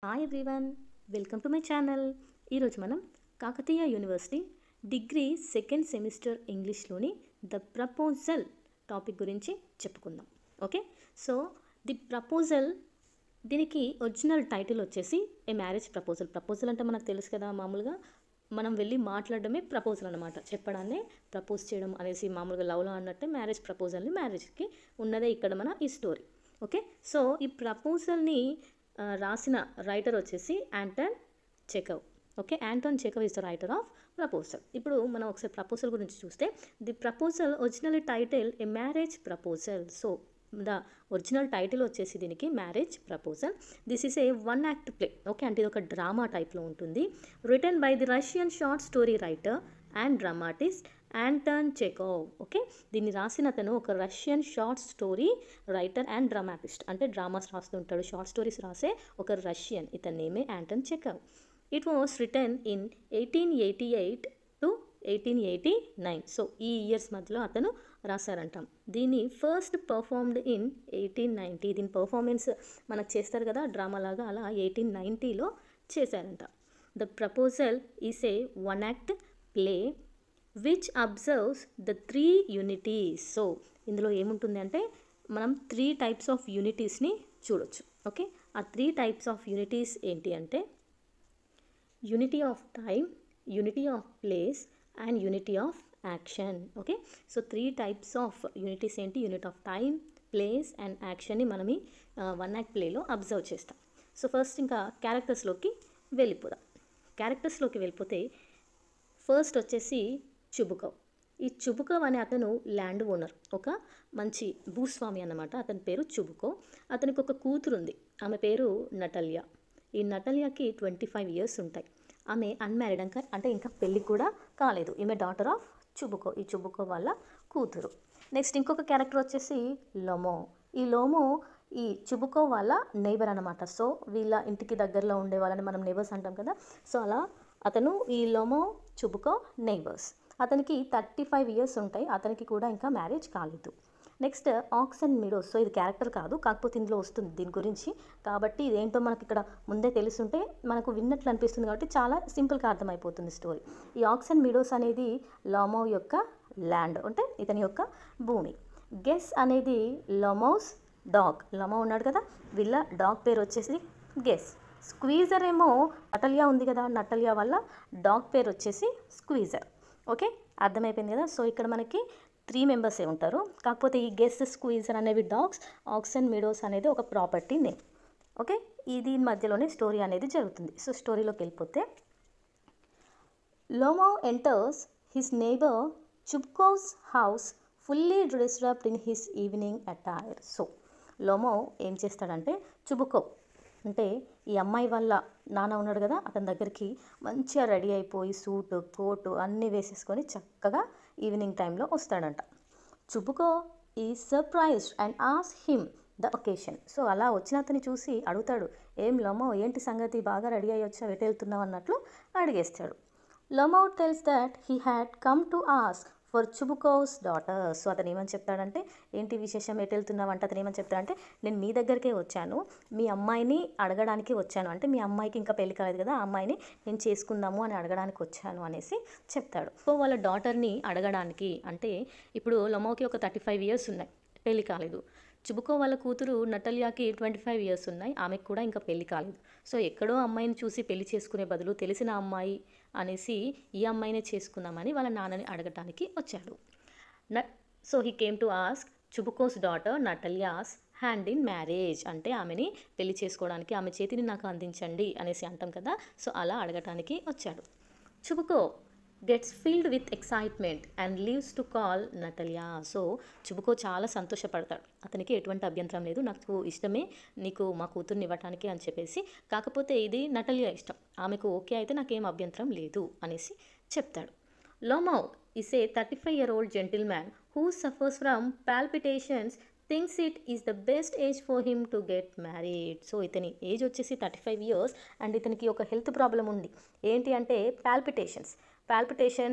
Hi everyone welcome to my channel ఈరోజు మనం Kakatiya university degree second semester ఇంగ్లీష్లోని the proposal topic గురించి చెప్పుకుందాం ఓకే సో ది ప్రపోజల్ దీనికి ఒరిజినల్ టైటిల్ వచ్చేసి ఏ మ్యారేజ్ ప్రపోజల్ ప్రపోజల్ అంటే మనకు తెలుసు కదా మామూలుగా మనం వెళ్ళి మాట్లాడడమే ప్రపోజల్ అనమాట చెప్పడాన్నే ప్రపోజ్ చేయడం అనేసి మామూలుగా లవ్లో అన్నట్టే మ్యారేజ్ ప్రపోజల్ని మ్యారేజ్కి ఉన్నదే ఇక్కడ మన ఈ స్టోరీ ఓకే సో ఈ ప్రపోజల్ని ఆ, రాసిన రైటర్ వచ్చేసి Anton Chekhov okay Anton Chekhov is the writer of proposal ఇప్పుడు మనం ఒకసారి ప్రపోజల్ గురించి చూస్తే the proposal original title a marriage proposal so the original title వచ్చేసి దీనికి marriage proposal this is a one act play okay అంటే ఇది ఒక డ్రామా టైప్లో ఉంటుంది written by the Russian short story writer and dramatist Anton Chekhov okay దీన్ని రాసిన అతను ఒక Russian short story writer and dramatist అంటే డ్రామాస్ రాస్తుంటాడు షార్ట్ స్టోరీస్ రాసే ఒక రష్యన్ ఇతని నేమే Anton Chekhov it was written in eighteen eighty eight to eighteen eighty nine so ఈ ఇయర్స్ మధ్యలో అతను రాశారంట దీన్ని first performed in eighteen ninety దీని పర్ఫార్మెన్స్ మనకు చేస్తారు కదా డ్రామా లాగా అలా ఎయిటీన్ నైంటీలో చేశారంట the proposal is a one act play which observes the three unities so ఇందులో ఏముంటుంది అంటే మనం త్రీ టైప్స్ ఆఫ్ యూనిటీస్ని చూడొచ్చు ఓకే ఆ త్రీ టైప్స్ ఆఫ్ యూనిటీస్ ఏంటి అంటే unity of time unity of place and unity of action okay so three types of unities ఏంటి unit of time place and యాక్షన్ని మనం ఈ వన్ యాక్ట్ ప్లేలో అబ్జర్వ్ చేస్తాం సో ఫస్ట్ ఇంకా క్యారెక్టర్స్లోకి వెళ్ళిపోదాం క్యారెక్టర్స్లోకి వెళ్ళిపోతే ఫస్ట్ వచ్చేసి చుబుకవ్ ఈ చుబుకవ్ అనే అతను ల్యాండ్ ఓనర్ ఒక మంచి భూస్వామి అన్నమాట అతని పేరు చుబుకో అతనికి ఒక కూతురు ఉంది ఆమె పేరు నటల్య ఈ నటల్యకి ట్వంటీ ఫైవ్ ఇయర్స్ ఉంటాయి ఆమె అన్మ్యారీడ్ ఇంకా అంటే ఇంకా పెళ్ళి కూడా కాలేదు ఈమె డాటర్ ఆఫ్ చుబుకో ఈ చుబుకో వాళ్ళ కూతురు నెక్స్ట్ ఇంకొక క్యారెక్టర్ వచ్చేసి లోమో ఈ లోమో ఈ చుబుకో వాళ్ళ నైబర్ అనమాట సో వీళ్ళ ఇంటికి దగ్గరలో ఉండే వాళ్ళని మనం నైబర్స్ అంటాం కదా సో అలా అతను ఈ లోమో చుబుకో నైబర్స్ అతనికి థర్టీ ఫైవ్ ఇయర్స్ ఉంటాయి అతనికి కూడా ఇంకా మ్యారేజ్ కాలేదు next Oxen Meadows so ఇది క్యారెక్టర్ కాదు కాకపోతే ఇందులో వస్తుంది దీని గురించి కాబట్టి ఇదేంటో మనకి ఇక్కడ ముందే తెలుసుంటే మనకు విన్నట్లు అనిపిస్తుంది కాబట్టి చాలా సింపుల్గా అర్థమైపోతుంది స్టోరీ ఈ ఆక్స్ అండ్ మిడోస్ అనేది లామో యొక్క ల్యాండ్ అంటే ఇతని యొక్క భూమి గెస్ అనేది లమోస్ డాగ్ లమో ఉన్నాడు కదా వీళ్ళ డాగ్ పేరు వచ్చేసి గెస్ స్క్వీజర్ ఏమో నటలియా ఉంది కదా నటలియా వల్ల డాగ్ పేరు వచ్చేసి స్క్వీజర్ ఓకే అర్థమైపోయింది కదా సో ఇక్కడ మనకి త్రీ మెంబర్సే ఉంటారు కాకపోతే ఈ గెస్ స్క్వీజర్ అనేవి డాగ్స్ ఆక్సన్ మిడోస్ అనేది ఒక ప్రాపర్టీ నేమ్ ఓకే ఈ దీని మధ్యలోనే స్టోరీ అనేది జరుగుతుంది సో స్టోరీలోకి వెళ్ళిపోతే Lomov enters his neighbour Chubukov's house fully dressed up in his evening attire so Lomov ఏం చేస్తాడంటే చుబుకో అంటే ఈ అమ్మాయి వల్ల నాన్న ఉన్నాడు కదా అతని దగ్గరికి మంచిగా రెడీ అయిపోయి సూట్ కోటు అన్నీ వేసేసుకొని చక్కగా ఈవినింగ్ టైంలో వస్తాడంట చుబుకో ఈ సర్ప్రైజ్డ్ అండ్ ఆస్ హిమ్ ద ఒకేషన్ సో అలా వచ్చిన అతని చూసి అడుగుతాడు ఏం లమో ఏంటి సంగతి బాగా రెడీ అయ్యి వచ్చావు ఎటు వెళ్తున్నావు అన్నట్లు అడిగేస్తాడు Lomov tells that he had come to ask for Chubukov's daughter so అతను ఏమని చెప్తాడంటే ఏంటి విశేషం ఎటు వెళ్తున్నావు అంటే అతను ఏమని చెప్తాడంటే నేను మీ దగ్గరికే వచ్చాను మీ అమ్మాయిని అడగడానికి వచ్చాను అంటే మీ అమ్మాయికి ఇంకా పెళ్లి కాలేదు కదా ఆ అమ్మాయిని నేను చేసుకుందాము అని అడగడానికి వచ్చాను అనేసి చెప్తాడు సో వాళ్ళ డాటర్ని అడగడానికి అంటే ఇప్పుడు లొమోకి ఒక థర్టీ ఫైవ్ ఇయర్స్ ఉన్నాయి పెళ్లి కాలేదు చుబుకో వాళ్ళ కూతురు నటల్యాకి ట్వంటీ ఫైవ్ ఇయర్స్ ఉన్నాయి ఆమెకు కూడా ఇంకా పెళ్లి కాలేదు సో ఎక్కడో అమ్మాయిని చూసి పెళ్లి చేసుకునే బదులు తెలిసిన అమ్మాయి అనేసి ఈ అమ్మాయినే చేసుకుందామని వాళ్ళ నాన్నని అడగటానికి వచ్చాడు న so he came to ask Chubukov's daughter Natalya's hand in marriage అంటే ఆమెని పెళ్లి చేసుకోవడానికి ఆమె చేతిని నాకు అందించండి అనేసి అంటాం కదా సో అలా అడగటానికి వచ్చాడు Chubukov gets filled with excitement and leaves to call Natalya so Chubukov చాలా సంతోషపడతాడు అతనికి ఎటువంటి అభ్యంతరం లేదు నాకు ఇష్టమే నీకు మా కూతుర్ని ఇవ్వటానికి అని చెప్పేసి కాకపోతే ఇది నటలియా ఇష్టం ఆమెకు ఓకే అయితే నాకేం అభ్యంతరం లేదు అనేసి చెప్తాడు Lomov is a thirty five year old gentleman who suffers from palpitations thinks it is the best age for him to get married so ఇతని ఏజ్ వచ్చేసి థర్టీ ఫైవ్ ఇయర్స్ అండ్ ఇతనికి ఒక హెల్త్ ప్రాబ్లం ఉంది ఏంటి అంటే palpitations palpitations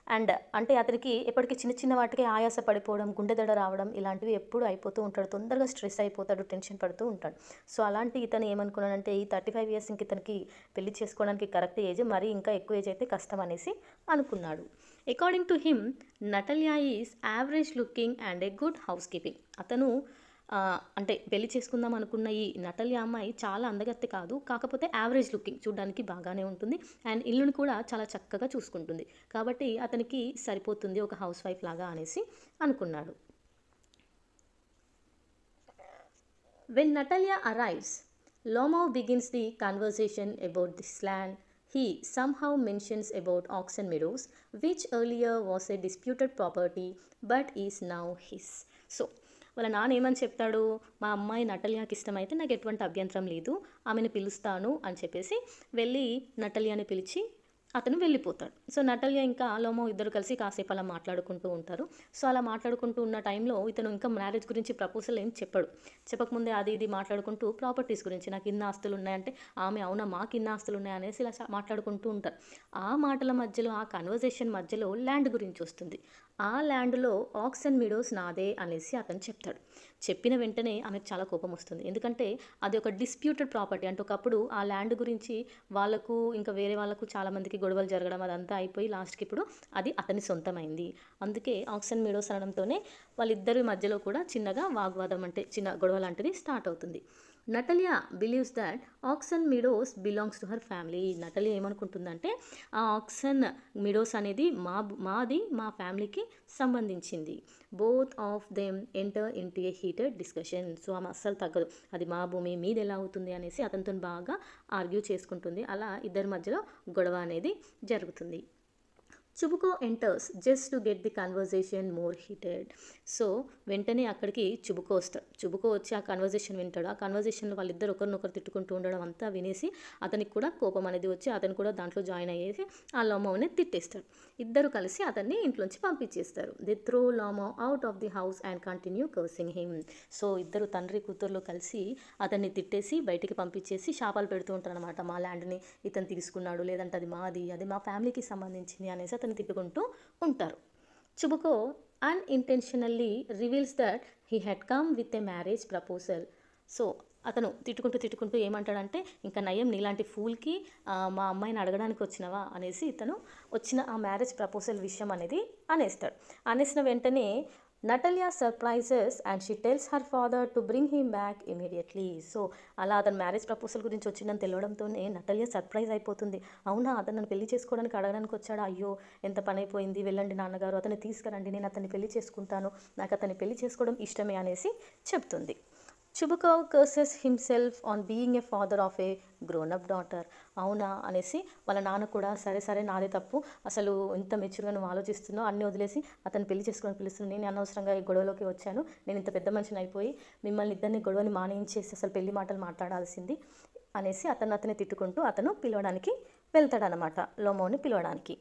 and అంటే అతనికి ఎప్పటికీ చిన్న చిన్న వాటికి ఆయాస పడిపోవడం గుండె దడ రావడం ఇలాంటివి ఎప్పుడు అయిపోతూ ఉంటాడు తొందరగా స్ట్రెస్ అయిపోతాడు టెన్షన్ పడుతూ ఉంటాడు సో అలాంటి ఇతను ఏమనుకున్నాడంటే ఈ థర్టీ ఫైవ్ ఇయర్స్ ఇంక ఇతనికి పెళ్లి చేసుకోవడానికి కరెక్ట్ ఏజ్ మరీ ఇంకా ఎక్కువ ఏజ్ అయితే కష్టం అనేసి అనుకున్నాడు according to him Natalya is average looking and a good housekeeping అతను ఆ, అంటే పెళ్లి చేసుకుందాం అనుకున్న ఈ నటల్య అమ్మాయి చాలా అందగత్తె కాదు కాకపోతే యావరేజ్ లుకింగ్ చూడడానికి బాగానే ఉంటుంది అండ్ ఇల్లుని కూడా చాలా చక్కగా చూసుకుంటుంది కాబట్టి అతనికి సరిపోతుంది ఒక హౌస్ వైఫ్ లాగా అనేసి అనుకున్నాడు When Natalia arrives, Lomo begins the conversation about this land. He somehow mentions about Oxen Meadows, which earlier was a disputed property but is now his. So, వాళ్ళ నాన్న ఏమని చెప్తాడు మా అమ్మాయి నటల్యాకి ఇష్టమైతే నాకు ఎటువంటి అభ్యంతరం లేదు ఆమెను పిలుస్తాను అని చెప్పేసి వెళ్ళి నటల్యాని పిలిచి అతను వెళ్ళిపోతాడు సో నటల్య ఇంకా లోమో ఇద్దరు కలిసి కాసేపు అలా మాట్లాడుకుంటూ ఉంటారు సో అలా మాట్లాడుకుంటూ ఉన్న టైంలో ఇతను ఇంకా మ్యారేజ్ గురించి ప్రపోజల్ ఏం చెప్పాడు చెప్పకముందే అది ఇది మాట్లాడుకుంటూ ప్రాపర్టీస్ గురించి నాకు ఇన్ని ఆస్తులు ఉన్నాయంటే ఆమె అవునా మాకు ఇన్ని ఆస్తులు ఉన్నాయి అనేసి ఇలా చా- మాట్లాడుకుంటూ ఉంటారు ఆ మాటల మధ్యలో ఆ కన్వర్జేషన్ మధ్యలో ల్యాండ్ గురించి వస్తుంది ఆ ల్యాండ్లో ఆక్సన్ మిడోస్ నాదే అనేసి అతను చెప్తాడు చెప్పిన వెంటనే ఆమెకు చాలా కోపం వస్తుంది ఎందుకంటే అది ఒక డిస్ప్యూటెడ్ ప్రాపర్టీ అంటే ఒకప్పుడు ఆ ల్యాండ్ గురించి వాళ్ళకు ఇంకా వేరే వాళ్ళకు చాలామందికి గొడవలు జరగడం అదంతా అయిపోయి లాస్ట్కి ఇప్పుడు అది అతని సొంతమైంది అందుకే ఆక్సన్ మీడోస్ అనడంతోనే వాళ్ళిద్దరి మధ్యలో కూడా చిన్నగా వాగ్వాదం అంటే చిన్న గొడవ లాంటిది స్టార్ట్ అవుతుంది Natalya believes that Oxen Meadows belongs to her family Natalya ఏమనుకుంటుందంటే ఆ ఆక్సన్ మిడోస్ అనేది మా మాది మా ఫ్యామిలీకి సంబంధించింది both of them enter into a heated discussion so ఆమె అస్సలు తగ్గదు అది మా భూమి మీది ఎలా అవుతుంది అనేసి అతనితో బాగా ఆర్గ్యూ చేసుకుంటుంది అలా ఇద్దరి మధ్యలో గొడవ అనేది జరుగుతుంది Chubukov enters just to get the conversation more heated so వెంటనే అక్కడికి చుబుకో వస్తాడు చుబుకో వచ్చి ఆ కన్వర్జేషన్ వింటాడు ఆ కన్వర్జేషన్లో వాళ్ళిద్దరు ఒకరినొకరు తిట్టుకుంటూ ఉండడం అంతా వినేసి అతనికి కూడా కోపం అనేది వచ్చి అతను కూడా దాంట్లో జాయిన్ అయ్యేసి ఆ లోమోని తిట్టేస్తాడు ఇద్దరు కలిసి అతన్ని ఇంట్లోంచి పంపించేస్తారు they throw Lomov out of the house and continue cursing him so ఇద్దరు తండ్రి కూతుర్లు కలిసి అతన్ని తిట్టేసి బయటికి పంపించేసి శాపాలు పెడుతూ ఉంటారు అనమాట మా ల్యాండ్ని ఇతను తీసుకున్నాడు లేదంటే అది మాది అది మా ఫ్యామిలీకి సంబంధించింది అనేసి అతన్ని తిట్టుకుంటూ ఉంటారు Chubukov unintentionally reveals that he had come with a marriage proposal so అతను తిట్టుకుంటూ తిట్టుకుంటూ ఏమంటాడంటే ఇంకా నయం నీలాంటి ఫూల్కి ఆ, మా అమ్మాయిని అడగడానికి వచ్చినవా అనేసి ఇతను వచ్చిన ఆ మ్యారేజ్ ప్రపోజల్ విషయం అనేది అనేస్తాడు అనేసిన వెంటనే Natalia surprises and she tells her father to bring him back immediately so అలా అతను మ్యారేజ్ ప్రపోజల్ గురించి వచ్చిందని తెలియడంతోనే నటలియా సర్ప్రైజ్ అయిపోతుంది అవునా అతను నన్ను పెళ్లి చేసుకోవడానికి అడగడానికి వచ్చాడా అయ్యో ఎంత పని అయిపోయింది వెళ్ళండి నాన్నగారు అతన్ని తీసుకురండి నేను అతన్ని పెళ్లి చేసుకుంటాను నాకు అతన్ని పెళ్లి చేసుకోవడం ఇష్టమే అనేసి చెప్తుంది Chubukov curses himself on being a father of a grown up daughter అవునా అనేసి వాళ్ళ నాన్న కూడా సరే సరే నాదే తప్పు అసలు ఇంత మెచ్యూర్గా నువ్వు ఆలోచిస్తున్నావు అన్నీ వదిలేసి అతను పెళ్లి చేసుకొని పిలుస్తున్నాను నేను అనవసరంగా ఈ గొడవలోకి వచ్చాను నేను ఇంత పెద్ద మనిషిని అయిపోయి మిమ్మల్ని ఇద్దరిని గొడవని మానేయించేసి అసలు పెళ్లి మాటలు మాట్లాడాల్సింది అనేసి అతను అతన్ని తిట్టుకుంటూ అతను పిలవడానికి వెళ్తాడనమాట లోమోని పిలవడానికి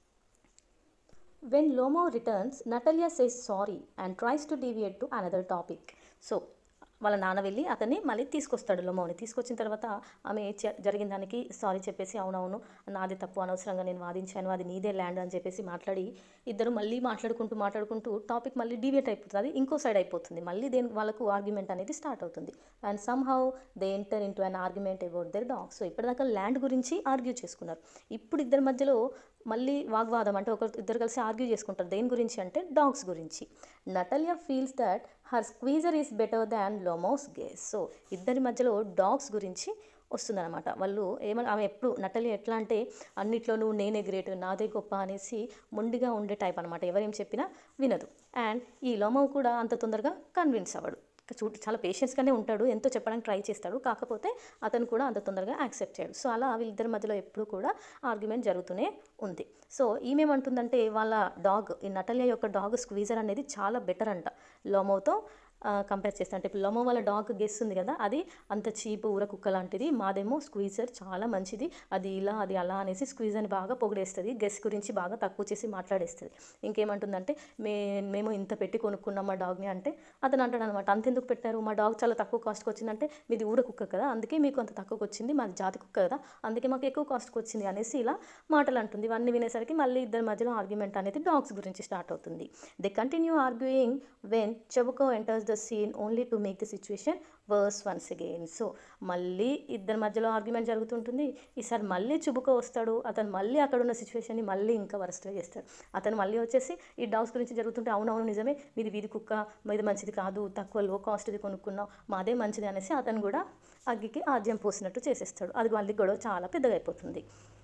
When Lomo returns, Natalia says sorry and tries to deviate to another topic. So, వాళ్ళ నాన్న వెళ్ళి అతన్ని మళ్ళీ తీసుకొస్తాడు లోమోని తీసుకొచ్చిన తర్వాత ఆమె చ- జరిగిన దానికి సారీ చెప్పేసి అవునవును నాది తప్పు అనవసరంగా నేను వాదించాను అది నీదే ల్యాండ్ అని చెప్పేసి మాట్లాడి ఇద్దరు మళ్ళీ మాట్లాడుకుంటూ మాట్లాడుకుంటూ టాపిక్ మళ్ళీ డివేట్ అయిపోతుంది అది ఇంకో సైడ్ అయిపోతుంది మళ్ళీ దేని వాళ్ళకు ఆర్గ్యుమెంట్ అనేది స్టార్ట్ అవుతుంది and somehow they enter into an argument about their dog so ఇప్పటిదాకా ల్యాండ్ గురించి ఆర్గ్యూ చేసుకున్నారు ఇప్పుడు ఇద్దరి మధ్యలో మళ్ళీ వాగ్వాదం అంటే ఒకరు ఇద్దరు కలిసి ఆర్గ్యూ చేసుకుంటారు దేని గురించి అంటే డాగ్స్ గురించి Natalia feels that her Squeezer is better than Lomov's Guess so ఇద్దరి మధ్యలో డాగ్స్ గురించి వస్తుందన్నమాట వాళ్ళు ఏమన్నా ఆమె ఎప్పుడు నటలి ఎట్లా అంటే అన్నిట్లోనూ నేనే గ్రేట్ నాదే గొప్ప అనేసి మొండిగా ఉండే టైప్ అనమాట ఎవరేం చెప్పినా వినదు అండ్ ఈ లోమో కూడా అంత తొందరగా కన్విన్స్ అవ్వడు చూ చాలా పేషెన్స్గానే ఉంటాడు ఎంతో చెప్పడానికి ట్రై చేస్తాడు కాకపోతే అతను కూడా అంత తొందరగా యాక్సెప్ట్ చేయడు సో అలా వీళ్ళిద్దరి మధ్యలో ఎప్పుడూ కూడా ఆర్గ్యుమెంట్ జరుగుతూనే ఉంది సో ఈమెమంటుందంటే వాళ్ళ డాగ్ ఈ నటలియా యొక్క డాగ్ స్క్వీజర్ అనేది చాలా బెటర్ అంట లోమోతో కంపేర్ చేస్తాను అంటే ఇప్పుడు లొమో వాళ్ళ డాగ్ గెస్ ఉంది కదా అది అంత చీప్ ఊర కుక్క లాంటిది మాదేమో స్క్వీజర్ చాలా మంచిది అది ఇలా అది అలా అనేసి స్క్వీజ్ అని బాగా పొగిడేస్తుంది గెస్ గురించి బాగా తక్కువ చేసి మాట్లాడేస్తుంది ఇంకేమంటుందంటే మే మేము ఇంత పెట్టి కొనుక్కున్నాం మా డాగ్ని అంటే అతను అంటాడు అనమాట అంతెందుకు పెట్టారు మా డాగ్ చాలా తక్కువ కాస్ట్కి వచ్చిందంటే మీది ఊర కుక్క కదా అందుకే మీకు అంత తక్కువకి వచ్చింది మాది జాతి కుక్క కదా అందుకే మాకు ఎక్కువ కాస్ట్కి వచ్చింది అనేసి ఇలా మాటలు అంటుంది ఇవన్నీ వినేసరికి మళ్ళీ ఇద్దరి మధ్యలో ఆర్గ్యుమెంట్ అనేది డాగ్స్ గురించి స్టార్ట్ అవుతుంది they continue arguing when Chubukov enters the scene only to make the situation worse once again so మళ్ళీ ఇద్దరి మధ్యలో ఆర్గ్యుమెంట్ జరుగుతుంటుంది ఈసారి మళ్ళీ చుబుకో వస్తాడు అతను మళ్ళీ అక్కడ ఉన్న సిచ్యువేషన్ని మళ్ళీ ఇంకా వరస్ట్గా చేస్తాడు అతను మళ్ళీ వచ్చేసి ఈ డాగ్స్ గురించి జరుగుతుంటే అవునవును నిజమే మీది వీధి కుక్క మీది మంచిది కాదు తక్కువ లో కాస్ట్ది కొనుక్కున్నాం మాదే మంచిది అనేసి అతను కూడా అగ్గికి ఆద్యం పోసినట్టు చేసేస్తాడు అది మళ్ళీ గొడవ చాలా పెద్దగా అయిపోతుంది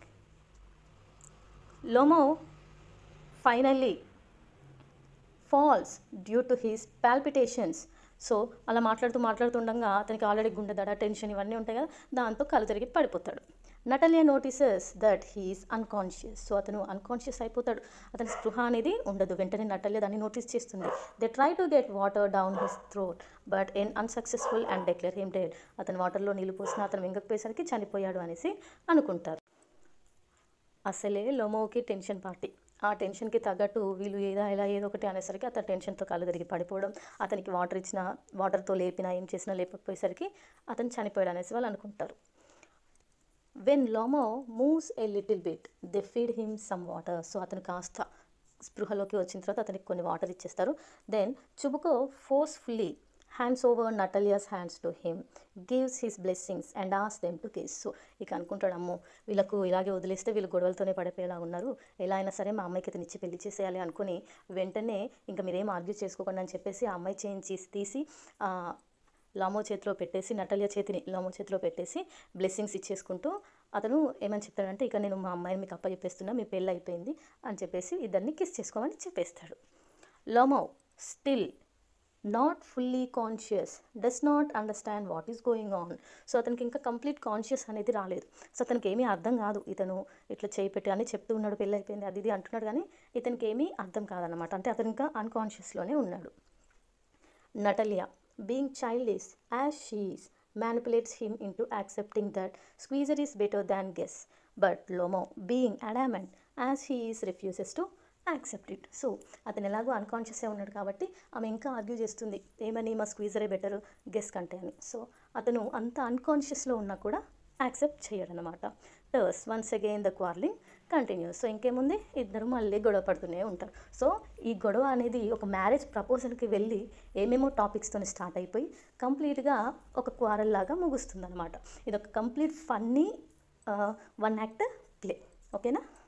Lomov finally falls due to his palpitations so అలా మాట్లాడుతూ మాట్లాడుతుండగా అతనికి ఆల్రెడీ గుండె దడ టెన్షన్ ఇవన్నీ ఉంటాయి కదా దాంతో కళ్ళు తిరిగి పడిపోతాడు Natalia notices that he's unconscious so అతను అన్కాన్షియస్ అయిపోతాడు అతని స్పృహ అనేది ఉండదు వెంటనే నటల్య దాన్ని నోటీస్ చేస్తుంది they try to get water down his throat but an unsuccessful and declare him dead అతను వాటర్లో నీళ్ళు పోసిన అతను వెంగకపోయేసరికి చనిపోయాడు అనేసి అనుకుంటారు అసలే లోమోకి టెన్షన్ పార్టీ ఆ టెన్షన్కి తగ్గట్టు వీళ్ళు ఏదో ఇలా ఏదో ఒకటి అనేసరికి అతను టెన్షన్తో కళ్ళు తిరిగి పడిపోవడం అతనికి వాటర్ ఇచ్చిన వాటర్తో లేపినా ఏం చేసినా లేపకపోయేసరికి అతను చనిపోయాడు అనేసి వాళ్ళు అనుకుంటారు when Lomov moves a little bit they feed him some water so అతను కాస్త స్పృహలోకి వచ్చిన తర్వాత అతనికి కొన్ని వాటర్ ఇచ్చేస్తారు then Chubukov forcefully hands over Natalia's hands to him gives his blessings and ఆస్ దెమ్ టు కిస్ సో ఇక అనుకుంటాడు అమ్మో వీళ్ళకు ఇలాగే వదిలేస్తే వీళ్ళు గొడవలతోనే పడిపోయేలా ఉన్నారు ఎలా అయినా సరే మా అమ్మాయికి ఇతను ఇచ్చి పెళ్లి చేసేయాలి అనుకుని వెంటనే ఇంకా మీరేం ఆర్గ్యూ చేసుకోకుండా అని చెప్పేసి ఆ అమ్మాయి చేయించి తీసి ఆ, లామో చేతిలో పెట్టేసి నటలియా చేతిని లామో చేతిలో పెట్టేసి బ్లెస్సింగ్స్ ఇచ్చేసుకుంటూ అతను ఏమని చెప్తాడంటే ఇక నేను మా అమ్మాయిని మీకు అప్పచెప్పేస్తున్నా మీ పెళ్ళి అయిపోయింది అని చెప్పేసి ఇద్దరిని కిస్ చేసుకోమని చెప్పేస్తాడు Lomov still not fully conscious does not understand what is going on so అతనికి ఇంకా కంప్లీట్ కాన్షియస్ అనేది రాలేదు సో అతనికి ఏమీ అర్థం కాదు ఇతను ఇట్లా చేయి పెట్టి అని చెప్తూ ఉన్నాడు పెళ్ళి అయిపోయింది అది ఇది అంటున్నాడు కానీ ఇతనికి ఏమీ అర్థం కాదనమాట అంటే అతను ఇంకా అన్కాన్షియస్లోనే ఉన్నాడు Natalia, being childish as she is, manipulates him into accepting that Squeezer is better than Guess. But Lomo, being adamant as he is, refuses to accept it so అతను ఎలాగో అన్కాన్షియస్గా ఉన్నాడు కాబట్టి ఆమె ఇంకా ఆర్గ్యూ చేస్తుంది ఏమని మా స్క్వీజరే బెటర్ గెస్ కంటే అని సో అతను అంత అన్కాన్షియస్లో ఉన్నా కూడా యాక్సెప్ట్ చేయడనమాట టర్స్ once again the quarrelling continues so ఇంకేముంది ఇద్దరు మళ్ళీ గొడవ పడుతూనే ఉంటారు సో ఈ గొడవ అనేది ఒక మ్యారేజ్ ప్రపోజల్కి వెళ్ళి ఏమేమో టాపిక్స్తో స్టార్ట్ అయిపోయి కంప్లీట్గా ఒక క్వారల్ లాగా ముగుస్తుంది అనమాట ఇది ఒక complete funny one act play ఓకేనా